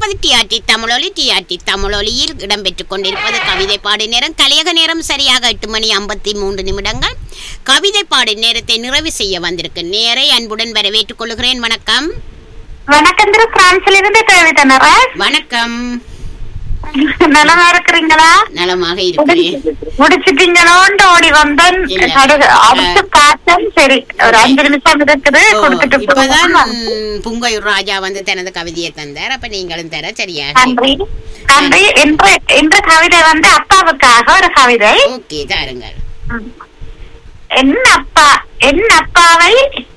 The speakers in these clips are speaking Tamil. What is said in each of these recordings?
கொண்டிருப்பது டிஆர்டி தமிழொலி டிஆர்டி தமிழொலியில் இடம்பெற்றுக் கொண்டிருப்பது கவிதை பாடு நேரம் கலியக நேரம் சரியாக எட்டு மணி ஐம்பத்தி மூன்று நிமிடங்கள் கவிதை பாடு நேரத்தை நிறைவு செய்ய வந்திருக்கு நேரை அன்புடன் வரவேற்றுக் கொள்கிறேன் வணக்கம் வணக்கம் திரு பிரான்ஸ்ல இருந்து தேவைத்தனரா வணக்கம் நலமா இருக்கிறீங்களா நலமாக இருக்கிறேன் முடிச்சிட்டீங்களோன்னு ஓடி வந்தேன் இல்ல. கடு- அடுத்து பார்த்தேன் சரி ஒரு அஞ்சு நிமிஷம் இருக்குது ஓ, கொடுத்துட்டு இப்பதான் போகலாம். ம், புங்கையூர் ராஜா வந்து தனது கவிதையை தந்தார் அப்ப நீங்களும் தர சரியா நன்றி நன்றி இன்று இன்று கவிதை வந்து அப்பாவுக்காக ஒரு கவிதை ஓகே தாருங்கள் என் அப்பா என் அப்பாவை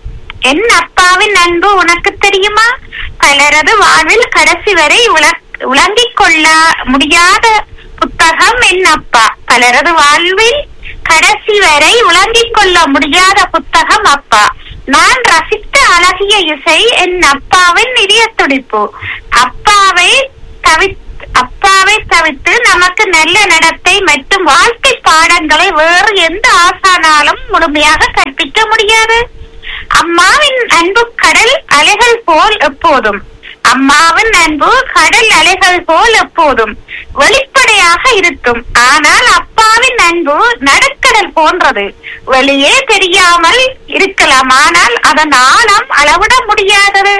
என் அப்பாவின் அன்பு உனக்கு தெரியுமா பலரது வாழ்வில் கடைசி வரை உல- உலங்கிக் கொள்ள முடியாத புத்தகம் என் அப்பா பலரது வாழ்வில் கடைசி வரை உலங்கிக் கொள்ள முடியாத புத்தகம் அப்பா நான் ரசித்த அழகிய இசை என் அப்பாவின் இதய துடிப்பு அப்பாவை தவி அப்பாவை தவிர்த்து நமக்கு நல்ல நடத்தை மற்றும் வாழ்க்கை பாடங்களை வேறு எந்த ஆசானாலும் முழுமையாக கற்பிக்க முடியாது அம்மாவின் அன்பு கடல் அலைகள் போல் எப்போதும் அம்மாவின் அன்பு கடல் அலைகள் போல் எப்போதும் வெளிப்படையாக இருக்கும் ஆனால் அப்பாவின் அன்பு நடுக்கடல் போன்றது வெளியே தெரியாமல் இருக்கலாம் ஆனால் அதன் ஆழம் அளவிட முடியாதது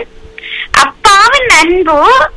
அப்பாவின் அன்பு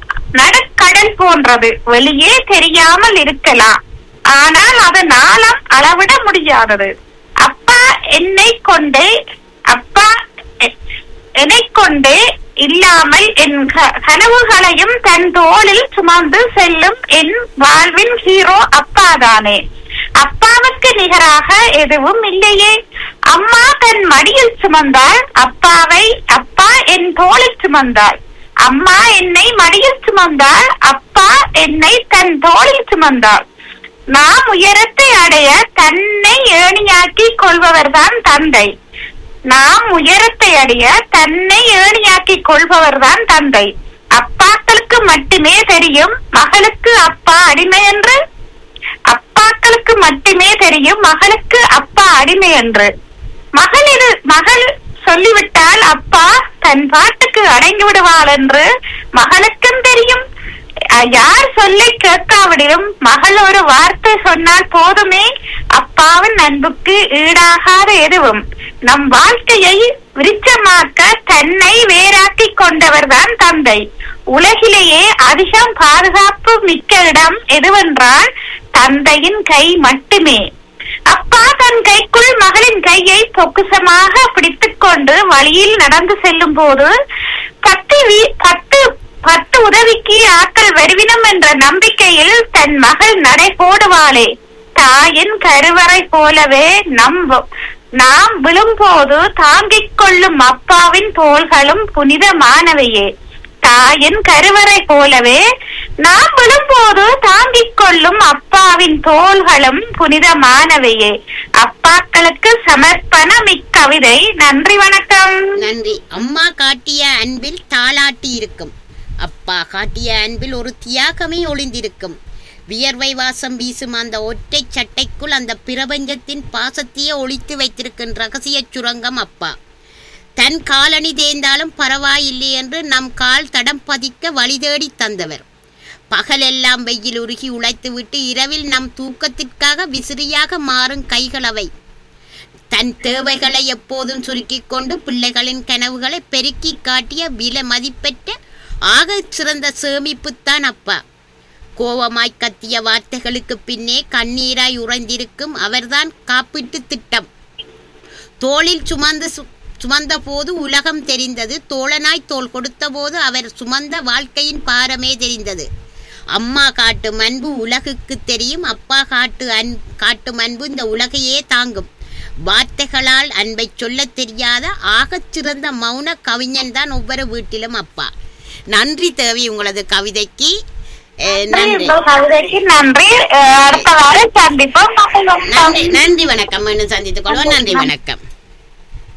நடுக்கடல் போன்றது வெளியே தெரியாமல் இருக்கலாம் ஆனால் அதன் ஆழம் அளவிட முடியாதது அப்பா என்னை கொண்டு அப்பா எ- என்னை கொண்டு இல்லாமல் என் க- கனவுகளையும் தன் தோளில் சுமந்து செல்லும் என் வாழ்வின் ஹீரோ அப்பாதானே அப்பாவுக்கு நிகராக எதுவும் இல்லையே அம்மா தன் மடியில் சுமந்தாள் அப்பாவை அப்பா என் தோளில் சுமந்தாள் அம்மா என்னை மடியில் சுமந்தாள் அப்பா என்னை தன் தோளில் சுமந்தாள் நாம் உயரத்தை அடைய தன்னை ஏணியாக்கி கொள்பவர்தான் தந்தை நாம் உயரத்தை அடைய தன்னை ஏணியாக்கி கொள்பவர்தான் தந்தை அப்பாக்களுக்கு மட்டுமே தெரியும் மகளுக்கு அப்பா அடிமை என்று அப்பாக்களுக்கு மட்டுமே தெரியும் மகளுக்கு அப்பா அடிமை என்று மகள் இது மகள் சொல்லிவிட்டால் அப்பா தன் பாட்டுக்கு அடங்கி விடுவாள் என்று மகளுக்கும் தெரியும் அஹ் யார் சொல்லி கேட்காவிடிலும் மகள் ஒரு வார்த்தை சொன்னால் போதுமே அப்பாவின் அன்புக்கு ஈடாகாத எதுவும் நம் வாழ்க்கையை விருச்சமாக்க தன்னை வேறாக்கி கொண்டவர்தான் தந்தை உலகிலேயே அதிகம் பாதுகாப்பு மிக்க இடம் எதுவென்றால் தந்தையின் கை மட்டுமே அப்பா தன் கைக்குள் மகளின் கையை பொக்குசமாக பிடித்துக் கொண்டு வழியில் நடந்து செல்லும் போது பத்து வீ- பத்து பத்து உதவிக்கு ஆட்கள் வருவினம் என்ற நம்பிக்கையில் தன் மகள் நடை போடுவாளே தாயின் கருவறை போலவே நம் நாம் விழும்போது தாங்கிக் கொள்ளும் அப்பாவின் தோள்களும் புனிதமானவையே தாயின் கருவறை போலவே நாம் விழும்போது தாங்கிக் கொள்ளும் அப்பாவின் தோள்களும் புனிதமானவையே அப்பாக்களுக்கு சமர்ப்பணம் இக்கவிதை நன்றி வணக்கம் நன்றி அம்மா காட்டிய அன்பில் தாளாட்டி இருக்கும் அப்பா காட்டிய அன்பில் ஒரு தியாகமே ஒளிந்திருக்கும் வியர்வை வாசம் வீசும் அந்த ஒற்றை சட்டைக்குள் அந்த பிரபஞ்சத்தின் பாசத்தையே ஒளித்து வைத்திருக்கும் ரகசிய சுரங்கம் அப்பா தன் காலணி தேய்ந்தாலும் பரவாயில்லை என்று நம் கால் தடம் பதிக்க வழி தேடி தந்தவர் பகலெல்லாம் வெயில் உருகி உழைத்துவிட்டு இரவில் நம் தூக்கத்திற்காக விசிறியாக மாறும் கைகளவை தன் தேவைகளை எப்போதும் சுருக்கிக் கொண்டு பிள்ளைகளின் கனவுகளை பெருக்கி காட்டிய விலை மதிப்பெற்ற ஆகச் சிறந்த சேமிப்புத்தான் அப்பா கோவமாய் கத்திய வார்த்தைகளுக்கு பின்னே கண்ணீராய் உறைந்திருக்கும் அவர்தான் காப்பீட்டு திட்டம் தோளில் சுமந்து சு- சுமந்த போது உலகம் தெரிந்தது தோழனாய் தோள் கொடுத்த போது அவர் சுமந்த வாழ்க்கையின் பாரமே தெரிந்தது அம்மா காட்டும் அன்பு உலகுக்கு தெரியும் அப்பா காட்டு அன் காட்டும் அன்பு இந்த உலகையே தாங்கும் வார்த்தைகளால் அன்பை சொல்லத் தெரியாத ஆகச் சிறந்த மௌன கவிஞன் தான் ஒவ்வொரு வீட்டிலும் அப்பா நன்றி தேவி உங்களது கவிதைக்கு அஹ், நன்றி உங்கள் கவிதைக்கு நன்றி அஹ் அடுத்த வாரம் சந்திப்போம் நன்றி நன்றி வணக்கம் மீண்டும் சந்தித்துக் கொள்வோம் நன்றி வணக்கம்